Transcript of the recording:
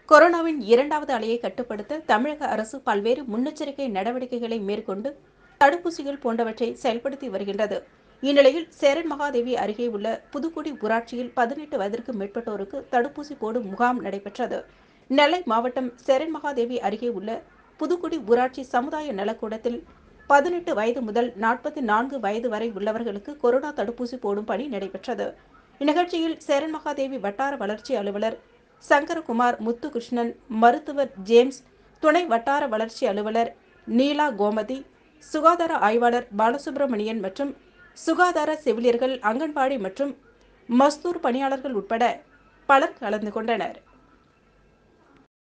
கொரோனாவின் இரண்டாவது அலையை கட்டுப்படுத்த தமிழக அரசு பல்வேறு முன்னெச்சரிக்கை நடவடிக்கைகளை மேற்கொண்டு தடுப்பூசிகள் போன்றவற்றை செயல்படுத்தி வருகின்றது இந்நிலையில் சேரன் மகாதேவி அருகே உள்ள புதுக்குடி ஊராட்சியில் பதினெட்டு வயதிற்கு மேற்பட்டோருக்கு தடுப்பூசி போடும் முகாம் நடைபெற்றது நெல்லை மாவட்டம் சேரன் மகாதேவி அருகே உள்ள புதுக்குடி ஊராட்சி சமுதாய நலக்கூடத்தில் பதினெட்டு வயது முதல் நாற்பத்தி நான்கு வயது வரை உள்ளவர்களுக்கு கொரோனா தடுப்பூசி போடும் பணி நடைபெற்றது இந்நிகழ்ச்சியில் சேரன் மகாதேவி வட்டார வளர்ச்சி அலுவலர் சங்கரகுமார் முத்துகிருஷ்ணன் மருத்துவர் ஜேம்ஸ் துணை வட்டார வளர்ச்சி அலுவலர் நீலா கோமதி சுகாதார ஆய்வாளர் பாலசுப்ரமணியன் மற்றும் சுகாதார செவிலியர்கள் அங்கன்வாடி மற்றும் மஸ்தூர் பணியாளர்கள் உட்பட பலர் கலந்து கொண்டனர்